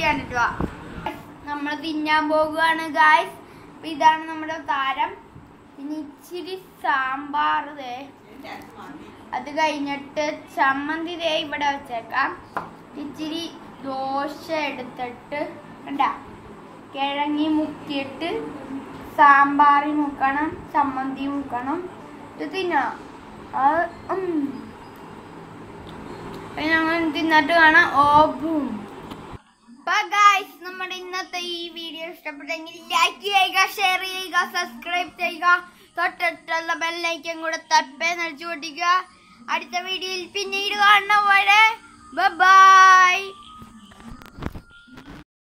കണ്ടിട്ട് നമ്മൾ തിന്നാൻ പോകുകയാണ് ഗായ്സ് അപ്പൊ ഇതാണ് നമ്മുടെ താരം പിന്നെ ഇച്ചിരി സാമ്പാർ ദേ അത് കഴിഞ്ഞിട്ട് ചമ്മന്തി ദേ ഇവിടെ വെച്ചേക്കാം ഇച്ചിരി ദോശ എടുത്തിട്ട് കണ്ട കിഴങ്ങി മുക്കിയിട്ട് സാമ്പാറി മുക്കണം ചമ്മന്തി മുക്കണം ഇത് തിന്നണം അത് ഉം. അപ്പൊ ഞങ്ങൾ തിന്നിട്ട് കാണാം ഓബും അപ്പൊ ഗൈസ് നമ്മുടെ ഇന്നത്തെ ഈ വീഡിയോ ഇഷ്ടപ്പെട്ടെങ്കിൽ ലൈക്ക് ചെയ്യുക ഷെയർ ചെയ്യുക സബ്സ്ക്രൈബ് ചെയ്യുക തൊട്ടടുത്തുള്ള ബെല്ലൈക്കൻ കൂടെ തപ്പേ നടിച്ചു പൊട്ടിക്കുക അടുത്ത വീഡിയോയിൽ പിന്നീട് കാണുന്ന പോലെ ബൈ